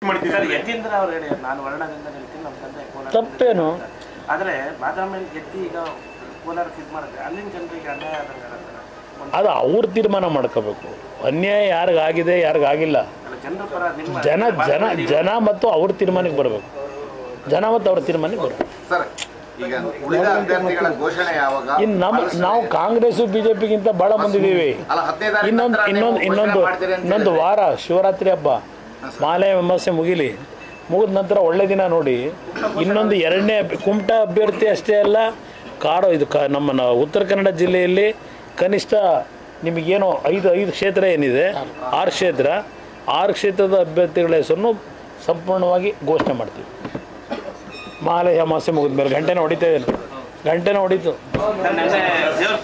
Sir Yathindra ಅವ್ರು ಹೇಳಿ ನಾನು ವರ್ಣದಿಂದ ಹೇಳ್ತೀನಿ ನಮ್ಮ ತಂದೆ ಕೋಲಾರ ತಪ್ಪೇನು ಆದ್ರೆ ಬಾದಾಮಿಯಲ್ಲಿ ಗೆದ್ದು ಈಗ ಕೋಲಾರಕ್ಕೆ ಇದು ಮಾಡಿದ್ರೆ ಅಲ್ಲಿನ ಜನರಿಗೆ ಅನ್ಯಾಯ ಆದಂಗೆ ಆಗತ್ತಲ್ಲ. ಒಂದು ಅದು ಅವ್ರ ತೀರ್ಮಾನ ಮಾಡ್ಕೋಬೇಕು ಅನ್ಯಾಯ ಯಾರಿಗಾಗಿದೆ ಯಾರಿಗಾಗಿಲ್ಲ ಅಲ್ಲ, ಜನರ ಪರ ನಿಮ್ಮ ಜನ ಜನ ಜನ ಮತ್ತು ಅವ್ರ ತೀರ್ಮಾನಕ್ಕೆ ಬರಬೇಕು ಜನ ಮತ್ತು ಅವ್ರ ತೀರ್ಮಾನಕ್ಕೆ ಬರಬೇಕು ಸರ್ ಈಗ ಉಳಿದ ಅಭ್ಯರ್ಥಿಗಳ ಘೋಷಣೆ ಯಾವಾಗ ಇನ್ನು ನಮ್ಮ ನಾವು ಕಾಂಗ್ರೆಸ್ಸು ಬಿ ಜೆ ಪಿಗಿಂತ ಭಾಳ ಬಂದಿದ್ದೀವಿ ಅಲ್ಲ ಹದಿನೈದು ತಾರೀಕು ಇನ್ನೊಂದು ನಂತರ ನೀವು ಇನ್ನೊಂದು ಇನ್ನೊಂದು ಘೋಷಣೆ ಮಾಡ್ತೀರಿ ಅಂತ ಇನ್ನೊಂದು ವಾರ ಶಿವರಾತ್ರಿ ಹಬ್ಬ ಮಾಲೆ ಅಮಾವಾಸ್ಯೆ ಮುಗಿಲಿ ಮುಗಿದ ನಂತರ ಒಳ್ಳೆ ದಿನ ನೋಡಿ ಇನ್ನೊಂದು ಎರಡನೇ ಅಭ್ಯ- ಕುಮಟಾ ಅಭ್ಯರ್ಥಿ ಅಷ್ಟೇ ಅಲ್ಲ ಕಾಡು ಇದು ಕ ನಮ್ಮ ನ- ಉತ್ತರ ಕನ್ನಡ ಜಿಲ್ಲೆಯಲ್ಲಿ ಕನಿಷ್ಠ ನಿಮಗೇನೋ ಐದು ಐದು ಕ್ಷೇತ್ರ ಏನಿದೆ ಆರು ಕ್ಷೇತ್ರ ಆರು ಕ್ಷೇತ್ರದ ಅಭ್ಯರ್ಥಿಗಳ ಹೆಸರನ್ನು ಸಂಪೂರ್ಣವಾಗಿ ಘೋಷಣೆ ಮಾಡ್ತೀವಿ ಮಾಲೆ ಅಮಾವಾಸ್ಯೆ ಮುಗಿದ ಮೇಲೆ ಗಂಟೆನ ಹೊಡಿತಾ ಇದ್ದೇನೆ ಗಂಟೆನ ಹೊಡಿತು ನೆನ್ನೆ ದೇವ್ರ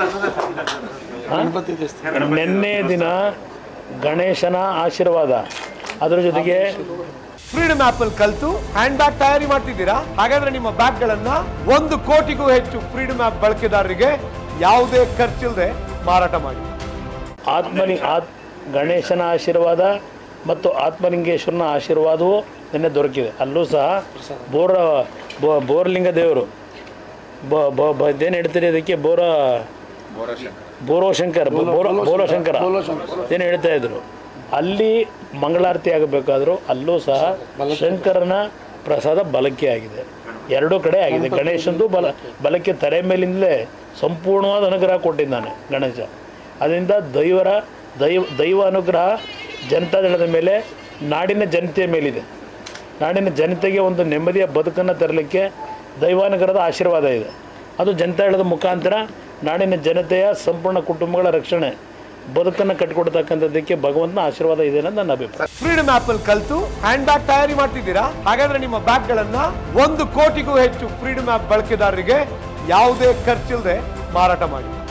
ಪ್ರಸಾದ ನಿನ್ನೆ ದಿನ ಗಣೇಶನ ಆಶೀರ್ವಾದ ಅದರ ಜೊತೆಗೆ ಫ್ರೀಡಮ್ ಆಪ್ ಅಲ್ಲಿ ಕಲ್ತು ಹ್ಯಾಂಡ್ ಬ್ಯಾಗ್ ತಯಾರಿ ಮಾಡ್ತಿದ್ದೀರಾ ಹಾಗಾದ್ರೆ ನಿಮ್ಮ ಬ್ಯಾಗ್ ಗಳನ್ನ ಒಂದು ಕೋಟಿಗೂ ಹೆಚ್ಚು ಫ್ರೀಡಮ್ ಆಪ್ ಬಳಕೆದಾರರಿಗೆ ಯಾವುದೇ ಖರ್ಚಿಲ್ಲದೆ ಮಾರಾಟ ಮಾಡಿ ಆತ್ಮಲಿ ಆತ್ ಗಣೇಶನ ಆಶೀರ್ವಾದ ಮತ್ತು ಆತ್ಮಲಿಂಗೇಶ್ವರನ ಆಶೀರ್ವಾದವು ನಿನ್ನೆ ದೊರಕಿದೆ ಅಲ್ಲೂ ಸಹ ಬೋರ ಬೋ- ಬೋರ್ಲಿಂಗ ದೇವರು ಬ ಬ- ಬ- ಇದೇನು ಹೇಳ್ತೀರಿ ಅದಕ್ಕೆ ಬೋರ ಬೋರೋಶಂಕರ್ ಬೋರೋ ಬೋರೋಶಂಕರ ಏನು ಹೇಳ್ತಾ ಇದ್ರು ಅಲ್ಲಿ ಮಂಗಳಾರತಿ ಆಗಬೇಕಾದ್ರೂ ಅಲ್ಲೂ ಸಹ ಶಂಕರನ ಪ್ರಸಾದ ಬಲಕ್ಕೆ ಆಗಿದೆ ಎರಡೂ ಕಡೆ ಆಗಿದೆ ಗಣೇಶಂದು ಬಲ ಬಲಕ್ಕೆ ತಲೆ ಮೇಲಿಂದಲೇ ಸಂಪೂರ್ಣವಾದ ಅನುಗ್ರಹ ಕೊಟ್ಟಿದ್ದಾನೆ ಗಣೇಶ ಅದರಿಂದ ದೈವರ ದೈವ ದೈವ ಅನುಗ್ರಹ ಜನತಾದಳದ ಮೇಲೆ ನಾಡಿನ ಜನತೆಯ ಮೇಲಿದೆ ನಾಡಿನ ಜನತೆಗೆ ಒಂದು ನೆಮ್ಮದಿಯ ಬದುಕನ್ನು ತರಲಿಕ್ಕೆ ದೈವಾನುಗ್ರಹದ ಆಶೀರ್ವಾದ ಇದೆ ಅದು ಜನತಾದಳದ ಮುಖಾಂತರ ನಾಡಿನ ಜನತೆಯ ಸಂಪೂರ್ಣ ಕುಟುಂಬಗಳ ರಕ್ಷಣೆ ಬದುಕನ್ನು ಕಟ್ಟಿಕೊಡ್ತಕ್ಕಂಥದ್ದಕ್ಕೆ ಭಗವಂತನ ಆಶೀರ್ವಾದ ಇದೆ ಅನ್ನೋದು ನನ್ನ ಅಭಿಪ್ರಾಯ ಫ್ರೀಡಮ್ ಆಪ್ ಅಲ್ಲಿ ಕಲ್ತು ಹ್ಯಾಂಡ್ ಬ್ಯಾಗ್ ತಯಾರಿ ಮಾಡ್ತಿದ್ದೀರಾ ಹಾಗಾದ್ರೆ ನಿಮ್ಮ ಬ್ಯಾಗ್ ಗಳನ್ನ ಒಂದು ಕೋಟಿಗೂ ಹೆಚ್ಚು ಫ್ರೀಡಮ್ ಆಪ್ ಬಳಕೆದಾರರಿಗೆ ಯಾವುದೇ ಖರ್ಚಿಲ್ಲದೆ ಮಾರಾಟ ಮಾಡಿ